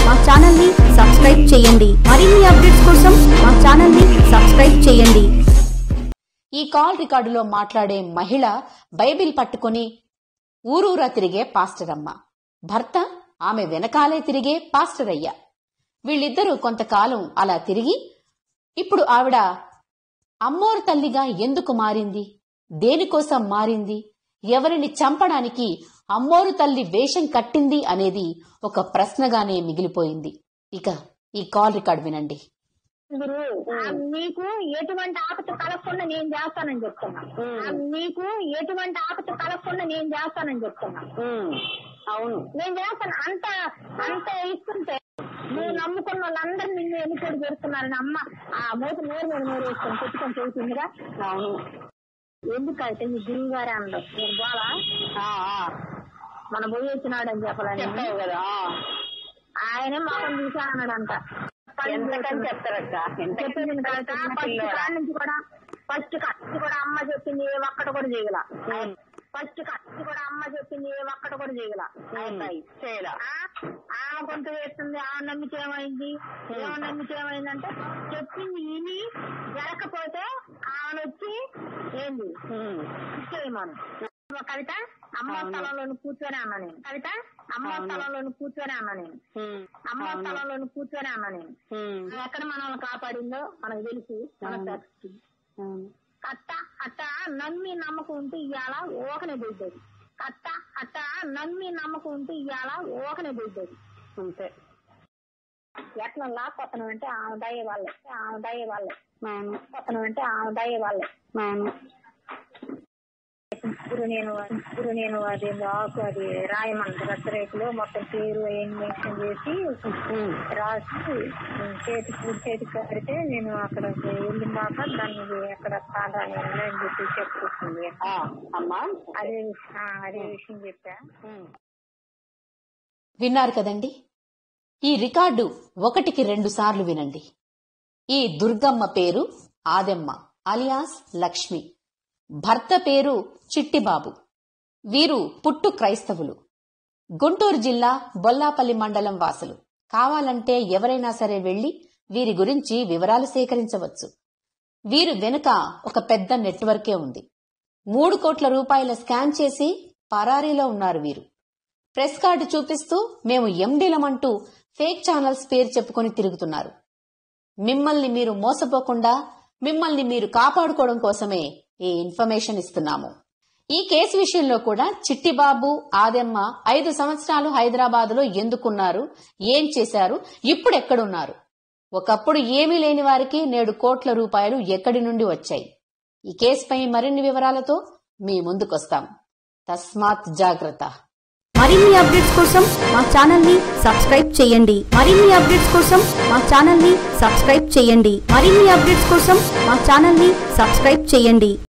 మా ఛానల్ ని సబ్స్క్రైబ్ చేయండి మరిన్ని అప్డేట్స్ కోసం మా ఛానల్ ని సబ్స్క్రైబ్ చేయండి ఈ కాల్ రికార్డులో మాట్లాడే మహిళ బైబిల్ పట్టుకొని ఊరూరా తిరిగే పాస్టర్ అమ్మ భర్త ఆమె వెనకాలే తిరిగే పాస్టర్ అయ్య వీళ్ళిద్దరూ కొంతకాలం అలా తిరిగి ఇప్పుడు ఆవిడ అమ్మోరు తల్లిగా ఎందుకు మారింది దేనికోసం మారింది ఎవరిని చంపడానికి అమ్మోరు తల్లి వేషం కట్టింది అనేది ఒక ప్రశ్నగానే మిగిలిపోయింది ఇక ఈ కాల్ రికార్డ్ వినండి గురు ఆ మీకు ఎటువంటి ఆపత కలగకుండా నేను చేస్తానని చెప్తున్నా ఆ మీకు ఎటువంటి ఆపత కలగకుండా నేను చేస్తానని చెప్తున్నా అవును నేను చేస్తాను అంత అంత ఇస్తుంటే నువ్వు నమ్ముకున్న వాళ్ళందరూ నిన్ను ఎన్నికోడు పెడుతున్నారని అమ్మ ఆ మూత నోరు మీద నోరు వేసుకొని పెట్టుకొని చెబుతుందిగా అవును ఎందుకైతే మీ గురువు గారే అందరు నేను బాలా ఆ, ఆ. మన పోయి వచ్చినాడు అని చెప్పాలని చెప్పావు కదా ఆ. ఆయనే మాత్రం చూసా అన్నాడంట ఎంతకని చెప్తారక్క ఎంతకని చెప్పింది కదా చిన్న ఫస్ట్ పిల్లోడా? కాడ నుంచి కూడా ఫస్ట్ కాడ కూడా అమ్మ చెప్పింది ఏ ఒక్కట కూడా చేయగల ఉమ్. ఫస్ట్ కాడ కూడా అమ్మ చెప్పింది ఏ ఒక్కట కూడా చేయగల అబ్బాయి చేయరా ఆ ఆ కొంత వేస్తుంది ఆ నమ్మితే ఏమైంది ఏమో నమ్మితే ఏమైందంటే చెప్పింది విని జరగకపోతే ఆమె వచ్చి ఏంది ఉమ్. చేయమను కవిత అమ్మ అవును. స్థలంలోని కూర్చొని అన్నా నేను కవిత అమ్మ అవును. స్థలంలోని కూర్చొని అన్నా నేను ఉమ్. అమ్మ అవును. స్థలంలోని కూర్చొని అన్నా నేను ఉమ్. ఎక్కడ మనల్ని కాపాడిందో మనకు తెలుసు మనకు అవును. తెలుసు అవును. అట్ట అట్ట నమ్మి నమ్మకం ఉంటే ఇవాళ ఓకనే దొడ్డది అట్ట అట్ట నమ్మి నమ్మకం ఉంటే ఇవాళ ఓకనే దొడ్డది అంతే ఎట్లా లాక్కొత్తనం అంటే ఆమె దయ వాళ్ళే ఆమె దయ వాళ్ళే అవును కొత్తనం అంటే ఆమె దయ వాళ్ళే అవును ఇప్పుడు నేను ఇప్పుడు నేను అది ఆకు అది రాయమన్న రసరేకులు మొత్తం పేరు అవన్నీ మెన్షన్ చేసి ఉమ్. రాసి చేతికి కుడి చేతికి కడితే నేను అక్కడ వెళ్ళిన దాకా దాన్ని ఎక్కడ తాగా అని చెప్పి చెప్పుకుంటుంది ఆ, అమ్మా అదే విష- ఆ, అదే విషయం చెప్పా ఉమ్. విన్నారు కదండి ఈ రికార్డు ఒకటికి రెండు సార్లు వినండి ఈ దుర్గమ్మ పేరు ఆదెమ్మ అలియాస్ లక్ష్మి భర్త పేరు చిట్టిబాబు వీరు పుట్టు క్రైస్తవులు గుంటూరు జిల్లా బొల్లాపల్లి మండలం వాసులు కావాలంటే ఎవరైనా సరే వెళ్లి వీరి గురించి వివరాలు సేకరించవచ్చు వీరు వెనుక ఒక పెద్ద నెట్వర్కే ఉంది మూడు కోట్ల రూపాయల స్కాన్ చేసి పరారీలో ఉన్నారు వీరు ప్రెస్ కార్డు చూపిస్తూ మేము ఎండీలమంటూ ఫేక్ ఛానల్స్ పేరు చెప్పుకొని తిరుగుతున్నారు మిమ్మల్ని మీరు మోసపోకుండా మిమ్మల్ని మీరు కాపాడుకోవడం కోసమే ఈ ఇన్ఫర్మేషన్ ఇస్తున్నాము ఈ కేసు విషయంలో కూడా చిట్టిబాబు ఆదెమ్మ ఐదు సంవత్సరాలు హైదరాబాదులో ఎందుకున్నారు ఏం చేశారు ఇప్పుడు ఎక్కడున్నారు ఒకప్పుడు ఏమీ లేని వారికి నేడు కోట్ల రూపాయలు ఎక్కడి నుండి వచ్చాయి ఈ కేసుపై మరిన్ని వివరాలతో మీ ముందుకొస్తాం తస్మాత్ జాగ్రత్త మరిన్ని అప్డేట్స్ కోసం మా ఛానల్ ని సబ్స్క్రైబ్ చేయండి మరిన్ని అప్డేట్స్ కోసం మా ఛానల్ ని సబ్స్క్రైబ్ చేయండి మరిన్ని అప్డేట్స్ కోసం మా ఛానల్ ని సబ్స్క్రైబ్ చేయండి